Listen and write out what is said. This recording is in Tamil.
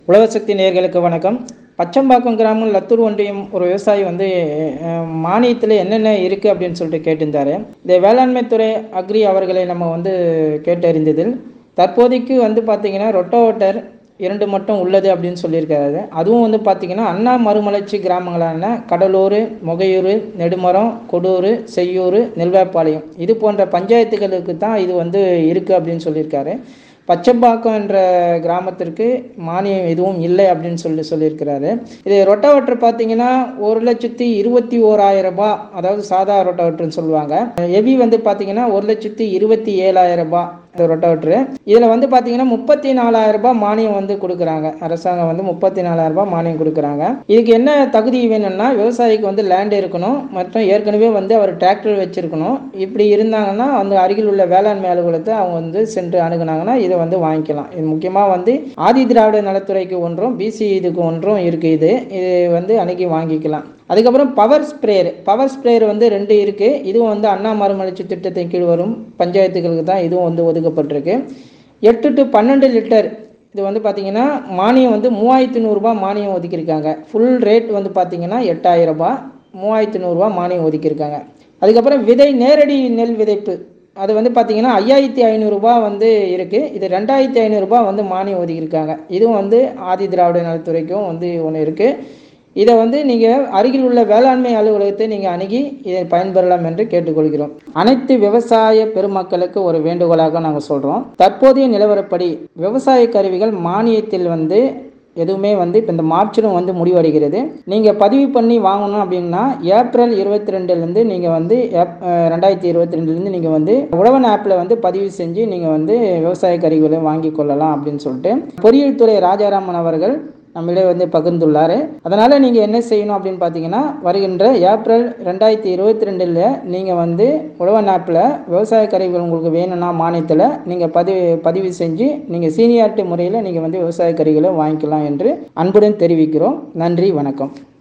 உழவசக்தி நேயர்களுக்கு வணக்கம் பச்சம்பாக்கம் கிராமம் லத்தூர் ஒன்றியம் ஒரு விவசாயி வந்து அஹ், மானியத்தில் என்னென்ன இருக்குது அப்படின்னு சொல்லிட்டு கேட்டிருந்தாரு இந்த வேளாண்மை துறை அக்ரி அவர்களை நம்ம வந்து கேட்டறிந்ததில் தற்போதைக்கு வந்து பார்த்திங்கன்னா ரொட்டோவட்டர் இரண்டு மட்டும் உள்ளது அப்படின்னு சொல்லியிருக்காரு அதுவும் வந்து பார்த்திங்கன்னா அண்ணா மறுமலர்ச்சி கிராமங்களான கடலூர் முகையூர் நெடுமரம் கொடூர் செய்யூர் நெல்வேப்பாளையம் இது போன்ற பஞ்சாயத்துகளுக்கு தான் இது வந்து இருக்குது அப்படின்னு சொல்லியிருக்காரு பச்சைப்பாக்கம் என்ற கிராமத்திற்கு மானியம் எதுவும் இல்லை அப்படின்னு சொல்லி சொல்லியிருக்கிறாரு இது ரொட்டவட்டர் பார்த்தீங்கன்னா ஒரு லட்சத்தி இருபத்தி ஓராயிரம் ரூபாய் அதாவது சாதா ரொட்டவட்டர்னு சொல்லுவாங்க எவி வந்து பார்த்தீங்கன்னா ஒரு லட்சத்தி இருபத்தி ஏழாயிரம் ரூபாய் இந்த ரொட்டவட்டரு இதில் வந்து பார்த்தீங்கன்னா முப்பத்தி நாலாயிரம் ரூபாய் மானியம் வந்து கொடுக்குறாங்க அரசாங்கம் வந்து முப்பத்தி நாலாயிரம் ரூபாய் மானியம் கொடுக்குறாங்க இதுக்கு என்ன தகுதி வேணும்னா விவசாயிக்கு வந்து லேண்ட் இருக்கணும் மற்றும் ஏற்கனவே வந்து அவர் டிராக்டர் வச்சிருக்கணும் இப்படி இருந்தாங்கன்னா அந்த அருகில் உள்ள வேளாண்மை அலுவலகத்தை அவங்க வந்து சென்று அணுகுனாங்கன்னா இதை வந்து வாங்கிக்கலாம் இது முக்கியமாக வந்து ஆதி திராவிட நலத்துறைக்கு ஒன்றும் பிசி இதுக்கு ஒன்றும் இருக்குது இது இது வந்து அணுகி வாங்கிக்கலாம் அதுக்கப்புறம் பவர் ஸ்ப்ரேயர் பவர் ஸ்ப்ரேயர் வந்து ரெண்டு இருக்குது இதுவும் வந்து அண்ணா மறுமலர்ச்சி திட்டத்தின் கீழ் வரும் பஞ்சாயத்துகளுக்கு தான் இதுவும் வந்து ஒதுக்கப்பட்டிருக்கு எட்டு டு பன்னெண்டு லிட்டர் இது வந்து பார்த்தீங்கன்னா மானியம் வந்து மூவாயிரத்து நூறுரூபா மானியம் ஒதுக்கியிருக்காங்க ஃபுல் ரேட் வந்து பார்த்தீங்கன்னா எட்டாயிரம் ரூபாய் மூவாயிரத்து நூறுரூவா மானியம் ஒதுக்கியிருக்காங்க அதுக்கப்புறம் விதை நேரடி நெல் விதைப்பு அது வந்து பார்த்தீங்கன்னா ஐயாயிரத்தி ஐநூறுரூபா வந்து இருக்குது இது ரெண்டாயிரத்தி ஐநூறுரூபா வந்து மானியம் ஒதுக்கியிருக்காங்க இதுவும் வந்து ஆதி திராவிட நலத்துறைக்கும் வந்து ஒன்று இருக்குது இதை வந்து நீங்கள் அருகில் உள்ள வேளாண்மை அலுவலகத்தை நீங்கள் அணுகி இதை பயன்பெறலாம் என்று கேட்டுக்கொள்கிறோம் அனைத்து விவசாய பெருமக்களுக்கு ஒரு வேண்டுகோளாக நாங்கள் சொல்கிறோம் தற்போதைய நிலவரப்படி விவசாய கருவிகள் மானியத்தில் வந்து எதுவுமே வந்து இப்போ இந்த மார்ச்சிலும் வந்து முடிவடைகிறது நீங்கள் பதிவு பண்ணி வாங்கணும் அப்படின்னா ஏப்ரல் இருபத்தி ரெண்டுலேருந்து நீங்கள் வந்து ஏப் ரெண்டாயிரத்தி இருபத்தி ரெண்டுலேருந்து நீங்கள் வந்து உழவன் ஆப்பில் வந்து பதிவு செஞ்சு நீங்கள் வந்து விவசாய கருவிகளை வாங்கி கொள்ளலாம் அப்படின்னு சொல்லிட்டு பொறியியல் துறை ராஜாராமன் அவர்கள் நம்மளே வந்து பகிர்ந்துள்ளார் அதனால் நீங்கள் என்ன செய்யணும் அப்படின்னு பார்த்தீங்கன்னா வருகின்ற ஏப்ரல் ரெண்டாயிரத்தி இருபத்தி ரெண்டில் நீங்கள் வந்து உழவன் ஆப்பில் விவசாய கருவிகள் உங்களுக்கு வேணும்னா மானியத்தில் நீங்கள் பதிவு பதிவு செஞ்சு நீங்கள் சீனியாரிட்டி முறையில் நீங்கள் வந்து விவசாய கருவிகளை வாங்கிக்கலாம் என்று அன்புடன் தெரிவிக்கிறோம் நன்றி வணக்கம்